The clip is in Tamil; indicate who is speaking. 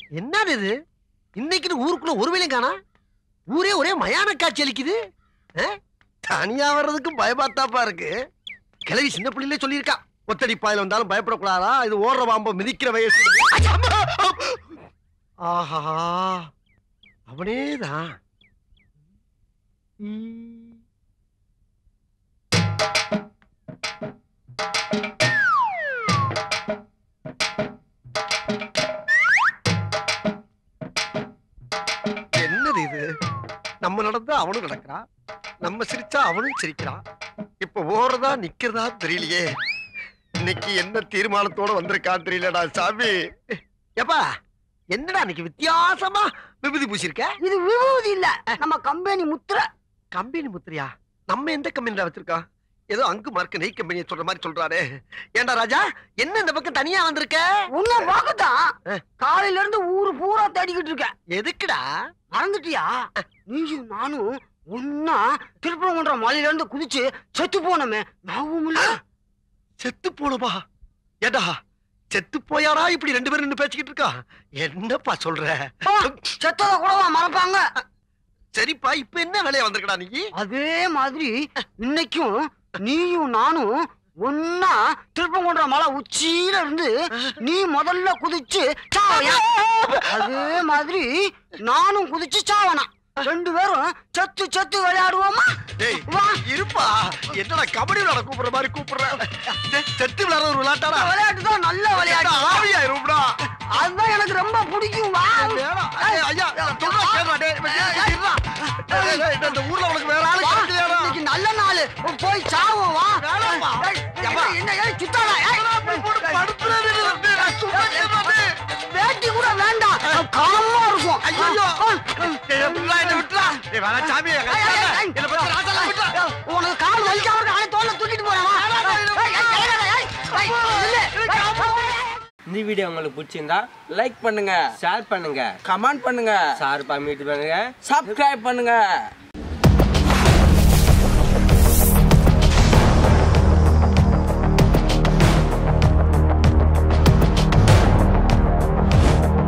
Speaker 1: என்னது இது இன்னைக்கு ஊருக்குள்ள ஒரு வேலையும் காணா ஊரே ஒரே மயான காட்சி அளிக்குது ஆ? தனியா வர்றதுக்கு பயமாத்தாப்பா இருக்கு கிளவி சின்ன பிள்ளையிலே சொல்லியிருக்கா ஒத்தடி பாயில வந்தாலும் பயப்படக்கூடாதா இது ஓடுற பாம்ப மிதிக்கிற வயசு ஆஹா அவனேதான் ம். என்னது இது நம்ம நடந்தா அவனும் நடக்கிறான் நம்ம சிரிச்சா அவனும் சிரிக்கிறான் இப்ப ஓடுறதா நிக்கிறதா தெரியலையே இன்னைக்கு என்ன தீர்மானத்தோட வந்திருக்கான் தெரியலடா சாமி எப்பா என்னடா இன்னைக்கு வித்தியாசமா விபூதி பூசிருக்க
Speaker 2: இது விபூதி இல்ல நம்ம கம்பெனி முத்திரை
Speaker 1: கம்பெனி முத்திரையா நம்ம எந்த கம்பெனில வச்சிருக்கோம் ஏதோ அங்கு மார்க்க நெய் கம்பெனியை சொல்ற மாதிரி சொல்றாரு ஏன்டா ராஜா என்ன இந்த பக்கம் தனியா வந்திருக்க
Speaker 2: உன்னை பார்க்கத்தான்
Speaker 1: ஆ.
Speaker 2: காலையில இருந்து ஊரு பூரா தேடிக்கிட்டு இருக்கேன்
Speaker 1: எதுக்குடா
Speaker 2: மறந்துட்டியா நீயும் நானும் ஒன்னா திருப்பரங்குன்ற மலையில இருந்து குதிச்சு செத்து போனோமே ஞாபகம் இல்ல
Speaker 1: செத்து போனப்பா ஏடா செத்து போயாடா இப்படி ரெண்டு பேரும் நின்னு பேசிக்கிட்டு இருக்கா என்னப்பா சொல்ற
Speaker 2: ஆ, செத்தத கூடவா மறப்பாங்க
Speaker 1: சரிப்பா இப்ப என்ன வேலையா வந்திருக்கடா நீ
Speaker 2: அதே மாதிரி இன்னைக்கும் நீயும் நானும் ஒன்னா திருப்பங்குன்ற மலை உச்சியில இருந்து நீ முதல்ல குதிச்சு சாவையா அதே மாதிரி நானும் குதிச்சு சாவனா ரெண்டு பேரும் செத்து செத்து விளையாடுவோமா
Speaker 1: டேய்
Speaker 2: வா
Speaker 1: இருப்பா என்னடா கபடி விளையாட கூப்பிடுற மாதிரி கூப்பிடுற டேய், செத்து விளையாட ஒரு விளையாட்டாடா
Speaker 2: விளையாட்டு தான் நல்ல விளையாட்டு வா.
Speaker 1: ஆவியாயிரும்டா
Speaker 2: அதுதான் எனக்கு ரொம்ப பிடிக்கும் வா
Speaker 1: வேணாம். ஐயா, ஐயா, நான் சொல்றத கேளுடா, டேய், இப்ப இருடா, இருடா. டேய், டேய், டேய், இந்த ஊர்ல உனக்கு வேற ஆளு
Speaker 2: வா.
Speaker 1: கிடைக்கலையாடா?
Speaker 2: இன்னைக்கு நல்ல நாள் போய் சாவோம் வா
Speaker 1: வேணாம்ப்பா.
Speaker 2: ஏய்,
Speaker 1: ஏப்பா.
Speaker 2: என்ன ஏய், சுத்தாடா ஏய்.
Speaker 1: போட்டு படுத்துறாரு, டேய், நான் சும்மா கேளுடா, டேய்.
Speaker 2: வேட்டி கூட வேண்டாம் காமா இருக்கும்
Speaker 1: ஐயையோ.
Speaker 2: ஆ, ஆ.
Speaker 1: டேய், விட்றா, என்னை விட்றா. டேய், வேணாம், சாமி, எங்க
Speaker 2: ஏய், ஏய்,
Speaker 1: அக்காவை.
Speaker 2: ஏய்,
Speaker 1: என்னை பத்தி ராசால விட்றா.
Speaker 2: ஏய், உனக்கு கால் வலிக்காம இருக்கு அவனை தோல்ல தூக்கிட்டு போறேன் வா. ஏய், ஏய், ஏய், ஏய், ஏய், ஏய், நில்லு. ஏய்,
Speaker 3: இந்த வீடியோ உங்களுக்கு பிடிச்சிருந்தா லைக் பண்ணுங்க ஷேர் பண்ணுங்க
Speaker 4: கமெண்ட் பண்ணுங்க
Speaker 3: சார் பண்ணிட்டு பண்ணுங்க
Speaker 4: சப்ஸ்கிரைப் பண்ணுங்க